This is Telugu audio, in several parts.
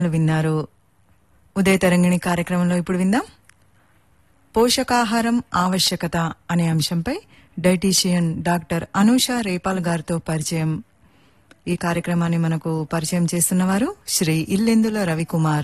విన్నారు ఉదయ తరంగిణి కార్యక్రమంలో ఇప్పుడు విందాం పోషకాహారం ఆవశ్యకత అనే అంశంపై డైటీషియన్ డాక్టర్ అనూష రేపాల్ గారితో పరిచయం ఈ కార్యక్రమాన్ని మనకు పరిచయం చేస్తున్నవారు శ్రీ ఇల్లెందుల రవికుమార్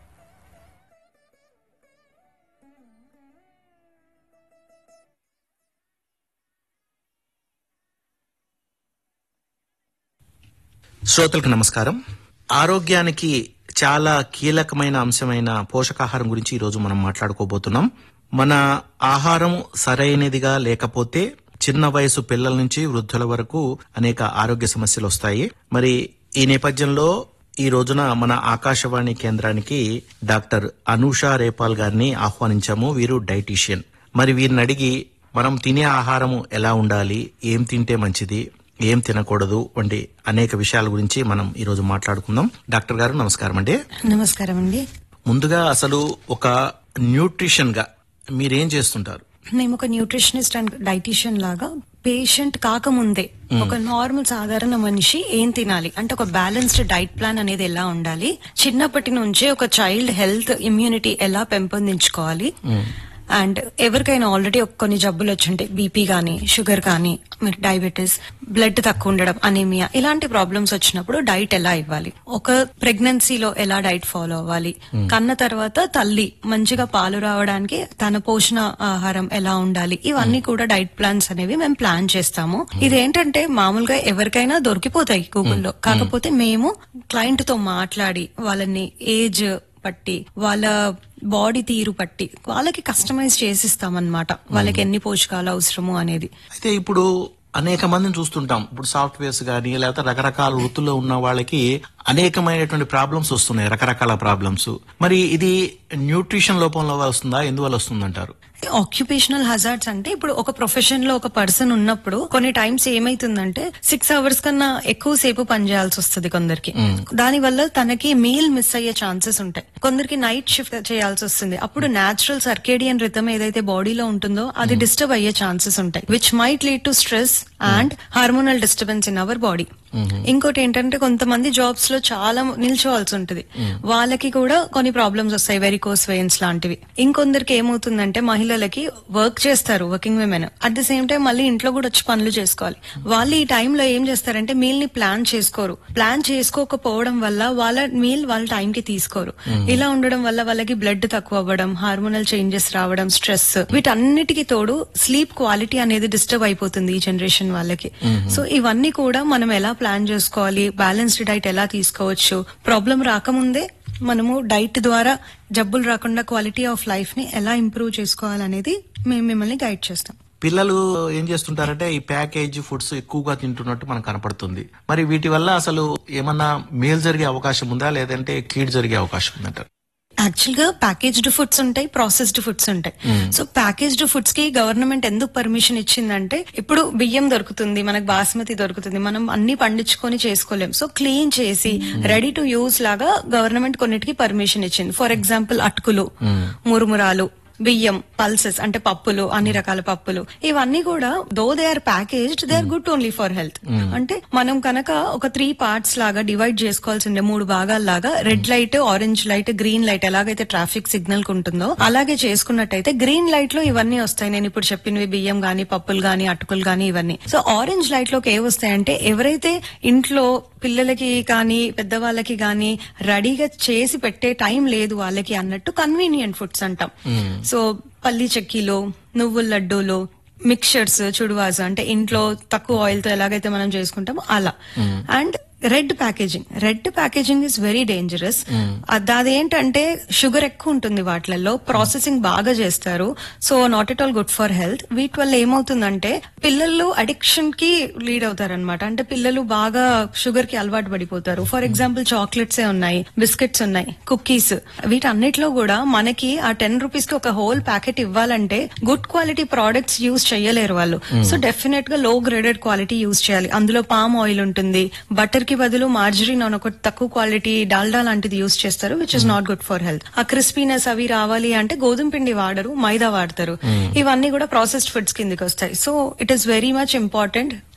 శ్రోతలకు నమస్కారం ఆరోగ్యానికి చాలా కీలకమైన అంశమైన పోషకాహారం గురించి ఈరోజు మనం మాట్లాడుకోబోతున్నాం మన ఆహారం సరైనదిగా లేకపోతే చిన్న వయసు పిల్లల నుంచి వృద్ధుల వరకు అనేక ఆరోగ్య సమస్యలు వస్తాయి మరి ఈ నేపథ్యంలో ఈ రోజున మన ఆకాశవాణి కేంద్రానికి డాక్టర్ అనూష రేపాల్ గారిని ఆహ్వానించాము వీరు డైటీషియన్ మరి వీరిని అడిగి మనం తినే ఆహారము ఎలా ఉండాలి ఏం తింటే మంచిది ఏం తినకూడదు వంటి అనేక విషయాల గురించి మనం ఈ రోజు మాట్లాడుకుందాం డాక్టర్ గారు నమస్కారం అండి నమస్కారం అండి ముందుగా అసలు ఒక న్యూట్రిషన్ గా మీరేం చేస్తుంటారు మేము ఒక న్యూట్రిషనిస్ట్ అండ్ డైటీషియన్ లాగా పేషెంట్ కాకముందే ఒక నార్మల్ సాధారణ మనిషి ఏం తినాలి అంటే ఒక బ్యాలెన్స్డ్ డైట్ ప్లాన్ అనేది ఎలా ఉండాలి చిన్నప్పటి నుంచే ఒక చైల్డ్ హెల్త్ ఇమ్యూనిటీ ఎలా పెంపొందించుకోవాలి అండ్ ఎవరికైనా ఆల్రెడీ కొన్ని జబ్బులు వచ్చుంటాయి బీపీ కానీ షుగర్ కానీ మీరు డయాబెటీస్ బ్లడ్ తక్కువ ఉండడం అనేమియా ఇలాంటి ప్రాబ్లమ్స్ వచ్చినప్పుడు డైట్ ఎలా ఇవ్వాలి ఒక ప్రెగ్నెన్సీలో ఎలా డైట్ ఫాలో అవ్వాలి కన్న తర్వాత తల్లి మంచిగా పాలు రావడానికి తన పోషణ ఆహారం ఎలా ఉండాలి ఇవన్నీ కూడా డైట్ ప్లాన్స్ అనేవి మేము ప్లాన్ చేస్తాము ఇదేంటంటే మామూలుగా ఎవరికైనా దొరికిపోతాయి గూగుల్లో కాకపోతే మేము క్లయింట్ తో మాట్లాడి వాళ్ళని ఏజ్ పట్టి వాళ్ళ బాడీ తీరు పట్టి వాళ్ళకి కస్టమైజ్ చేసిస్తామన్నమాట వాళ్ళకి ఎన్ని పోషకాలు అవసరము అనేది అయితే ఇప్పుడు అనేక మందిని చూస్తుంటాం ఇప్పుడు సాఫ్ట్వేర్స్ కానీ లేకపోతే రకరకాల వృత్తుల్లో ఉన్న వాళ్ళకి అనేకమైనటువంటి ప్రాబ్లమ్స్ వస్తున్నాయి రకరకాల ప్రాబ్లమ్స్ మరి ఇది న్యూట్రిషన్ లోపంలో వస్తుందా ఎందువల్ల వస్తుందంటారు ఆక్యుపేషనల్ హజార్డ్స్ అంటే ఇప్పుడు ఒక ప్రొఫెషన్ లో ఒక పర్సన్ ఉన్నప్పుడు కొన్ని టైమ్స్ ఏమైతుందంటే సిక్స్ అవర్స్ కన్నా ఎక్కువ సేపు పనిచేయాల్సి వస్తుంది కొందరికి దాని వల్ల తనకి మీల్ మిస్ అయ్యే ఛాన్సెస్ ఉంటాయి కొందరికి నైట్ షిఫ్ట్ చేయాల్సి వస్తుంది అప్పుడు నేచురల్ సర్కేడియన్ రిథం ఏదైతే బాడీలో ఉంటుందో అది డిస్టర్బ్ అయ్యే ఛాన్సెస్ ఉంటాయి which might lead to stress and hormonal disturbance in our body ఇంకోటి ఏంటంటే కొంతమంది జాబ్స్ లో చాలా నిల్చోవాల్సి ఉంటుంది వాళ్ళకి కూడా కొన్ని ప్రాబ్లమ్స్ వస్తాయి వెరికోస్ వెయిన్స్ లాంటివి ఇంకొందరికి ఏమవుతుందంటే మహిళలకి వర్క్ చేస్తారు working women at the same time మళ్ళీ ఇంట్లో కూడా వచ్చి పనులు చేసుకోవాలి వాళ్ళు ఈ టైంలో ఏం చేస్తారంటే మీల్ ని ప్లాన్ చేసుకోరు ప్లాన్ చేసుకోకపోవడం వల్ల వాళ్ళ మీల్ వాళ్ళ టైం కి తీసుకోరు ఇలా ఉండడం వల్ల వాళ్ళకి బ్లడ్ తక్కువ అవ్వడం హార్మోనల్ చేంజెస్ రావడం స్ట్రెస్ వీటన్నిటికి తోడు స్లీప్ క్వాలిటీ అనేది డిస్టర్బ్ అయిపోతుంది ఈ జనరేషన్ వాళ్ళకి సో ఇవన్నీ కూడా మనం ఎలా ప్లాన్ చేసుకోవాలి బ్యాలెన్స్డ్ డైట్ ఎలా తీసుకోవచ్చు ప్రాబ్లం రాకముందే మనము డైట్ ద్వారా జబ్బులు రాకుండా క్వాలిటీ ఆఫ్ లైఫ్ ని ఎలా ఇంప్రూవ్ చేసుకోవాలనేది మేము మిమ్మల్ని గైడ్ చేస్తాం పిల్లలు ఏం చేస్తుంటారంటే ఈ ప్యాకేజ్ ఫుడ్స్ ఎక్కువగా తింటున్నట్టు మనకు కనపడుతుంది మరి వీటి వల్ల అసలు ఏమన్నా మేలు జరిగే అవకాశం ఉందా లేదంటే కీడు జరిగే అవకాశం ఉందంటారు యాక్చువల్ గా ప్యాకేజ్డ్ ఫుడ్స్ ఉంటాయి ప్రాసెస్డ్ ఫుడ్స్ ఉంటాయి సో ప్యాకేజ్డ్ ఫుడ్స్ కి గవర్నమెంట్ ఎందుకు పర్మిషన్ ఇచ్చిందంటే ఇప్పుడు బియ్యం దొరుకుతుంది మనకు బాస్మతి దొరుకుతుంది మనం అన్ని పండించుకొని చేసుకోలేం సో క్లీన్ చేసి రెడీ టు యూస్ లాగా గవర్నమెంట్ కొన్నిటికి పర్మిషన్ ఇచ్చింది ఫర్ ఎగ్జాంపుల్ అటుకులు మురుమురాలు బియ్యం పల్సెస్ అంటే పప్పులు అన్ని రకాల పప్పులు ఇవన్నీ కూడా though they are packaged they are good only for health అంటే మనం కనుక ఒక త్రీ పార్ట్స్ లాగా డివైడ్ చేసుకోవాల్సిందే మూడు భాగాల్లాగా red light orange light green light ఎలాగైతే ట్రాఫిక్ సిగ్నల్ కు ఉంటుందో అలాగే చేసుకున్నట్టయితే గ్రీన్ లైట్ లో ఇవన్నీ వస్తాయి నేను ఇప్పుడు చెప్పినవి బియ్యం గానీ పప్పులు గానీ అటుకులు గానీ ఇవన్నీ సో ఆరెంజ్ లైట్ లోకి ఏ వస్తాయంటే ఎవరైతే ఇంట్లో పిల్లలకి కానీ పెద్దవాళ్ళకి కానీ రెడీగా చేసి పెట్టే టైం లేదు వాళ్ళకి అన్నట్టు కన్వీనియంట్ ఫుడ్స్ అంటాం సో పల్లి చెక్కీలు నువ్వుల లడ్డూలు మిక్చర్స్ చుడువాస్ అంటే ఇంట్లో తక్కువ ఆయిల్ తో ఎలాగైతే మనం చేసుకుంటామో అలా and red packaging red packaging is very dangerous అదేంటంటే షుగర్ ఎక్కువ ఉంటుంది వాటిలలో ప్రాసెసింగ్ బాగా చేస్తారు so not at all good for health వీటి వల్ల ఏమవుతుందంటే పిల్లలు అడిక్షన్ కి లీడ్ అవుతారనమాట అంటే పిల్లలు బాగా షుగర్ కి అలవాటు పడిపోతారు ఫర్ ఎగ్జాంపుల్ చాక్లెట్స్ ఉన్నాయి బిస్కెట్స్ ఉన్నాయి కుకీస్ వీటన్నిటిలో కూడా మనకి ఆ టెన్ రూపీస్ కి ఒక హోల్ ప్యాకెట్ ఇవ్వాలంటే గుడ్ క్వాలిటీ ప్రోడక్ట్స్ యూజ్ చేయలేరు వాళ్ళు సో డెఫినెట్ గా లో గ్రేడెడ్ క్వాలిటీ యూజ్ చేయాలి అందులో పామ్ ఆయిల్ ఉంటుంది బటర్ కి బదులు మార్జరీన్ అని ఒకటి తక్కువ క్వాలిటీ డాల్డా లాంటిది యూజ్ చేస్తారు which is not good for health ఆ క్రిస్పీనెస్ అవి రావాలి అంటే గోధుమ పిండి వాడరు మైదా వాడతారు ఇవన్నీ కూడా ప్రాసెస్డ్ ఫుడ్స్ కిందకి వస్తాయి so it is very much important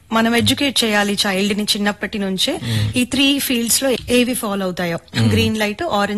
మనం ఎడ్యుకేట్ చేయాలి చైల్డ్ ని చిన్నప్పటి నుంచే ఈ త్రీ ఫీల్డ్స్ లో ఏవి ఫాలో అవుతాయో గ్రీన్ లైట్ ఆరెంజ్